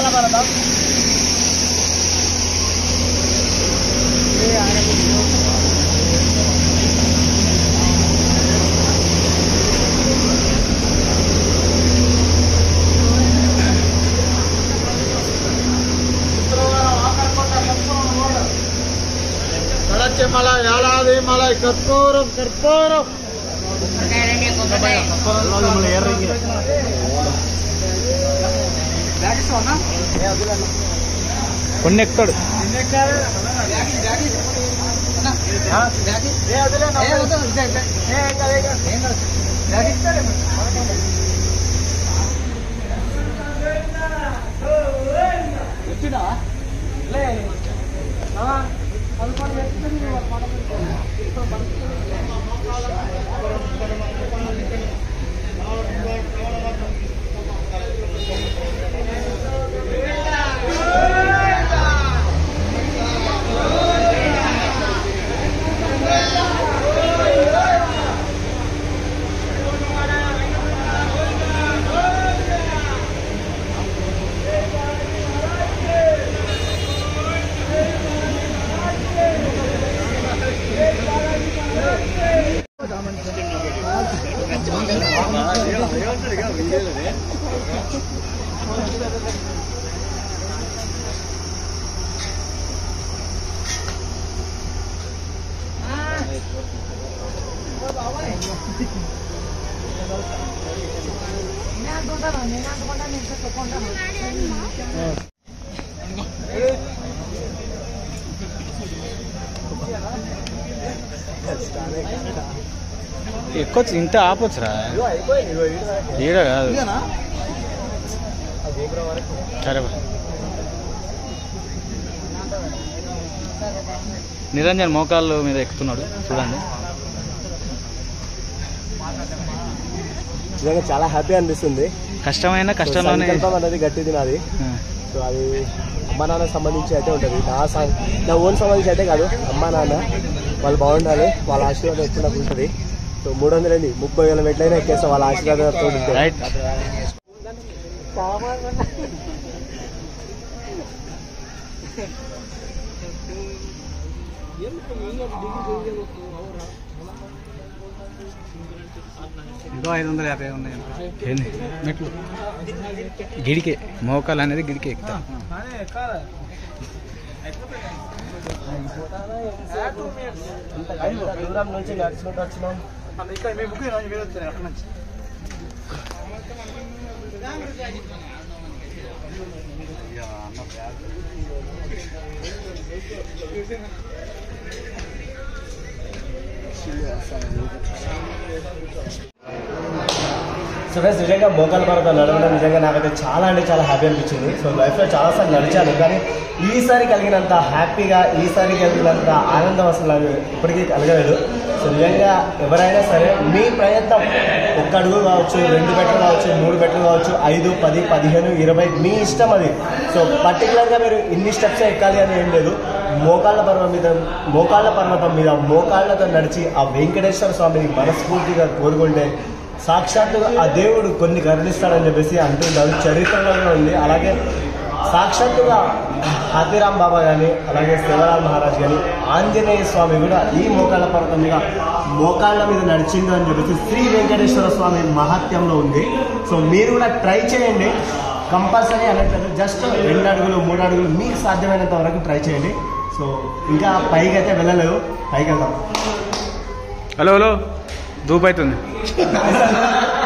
మోకాల పర్వతం కడచ్చి మల ఏడాది మల కర్పూరం కర్పూరం కొన్ని ఎక్కుతాడు ఎక్కొచ్చు ఇంత ఆపొచ్చురా ఈడ కాదు సరే బా. నిరంజన్ మోకాళ్ళు మీద ఎక్కుతున్నాడు చూడండి నిజంగా చాలా హ్యాపీ అనిపిస్తుంది కష్టమైన కష్టంలోనే సంకల్పం అనేది గట్టిది నాది ఆ, సో అది అమ్మ నాన్న సంబంధించి అయితే ఉంటుంది నా సం- నా ఓన్ సంబంధించి అయితే కాదు అమ్మ నాన్న వాళ్ళు బాగుండాలి వాళ్ళ ఆశీర్వాదం ఎప్పుడు నాకు ఉంటుంది సో మూడు వందలు ఏంది ముప్పై వేల మెట్లైనా ఎక్కేస్తా వాళ్ళ ఆశీర్వాదంతో ఉంటే రైట్ ఇంకో ఐదు వందల యాభై ఉన్నాయి ఏంది మెట్లు గిడికే మోకాలు అనేది గిడికే ఎక్కుతా దూరం నుంచి నడుచుకుంటూ వచ్చినాం సో ఫ్రెండ్స్ నిజంగా మోకాల పర్వతం నడవడం నిజంగా నాకైతే చాలా అంటే చాలా హ్యాపీ అనిపించింది సో లైఫ్లో చాలాసార్లు నడిచాను కానీ ఈసారి కలిగినంత హ్యాపీగా ఈసారి కలిగినంత ఆనందం అసలు నాకు ఇప్పటికీ కలగలేదు సో నిజంగా ఎవరైనా సరే మీ ప్రయత్నం ఒక్క అడుగు కావచ్చు రెండు బెట్లు కావచ్చు మూడు బెట్లు కావచ్చు ఐదు పది పదిహేను ఇరవై మీ ఇష్టం అది సో పర్టికులర్గా మీరు ఇన్ని స్టెప్స్ ఎక్కాలి అని ఏం లేదు మోకాళ్ళ పర్వతం మీద మోకాళ్ళ పర్వతం మీద మోకాళ్ళతో నడిచి ఆ వెంకటేశ్వర స్వామిని మనస్ఫూర్తిగా కోరుకుంటే సాక్షాత్తుగా ఆ దేవుడు కొన్ని కరుణిస్తాడని చెప్పేసి అంటుంటారు చరిత్రలో కూడా ఉంది అలాగే సాక్షాత్తుగా హాతీరామ్ బాబా కానీ అలాగే శివరామ్ మహారాజ్ కానీ ఆంజనేయ స్వామి కూడా ఈ మోకాళ్ళ పర్వతం మీద మోకాళ్ళ మీద నడిచిండు అని చెప్పేసి శ్రీ వెంకటేశ్వర స్వామి మహత్యంలో ఉంది సో మీరు కూడా ట్రై చేయండి కంపల్సరీ అనట్లేదు జస్ట్ రెండు అడుగులు మూడు అడుగులు మీకు సాధ్యమైనంత వరకు ట్రై చేయండి సో ఇంకా పైకి అయితే వెళ్ళలేదు పైకి వెళ్దాం హలో హలో ధూప్ అవుతుంది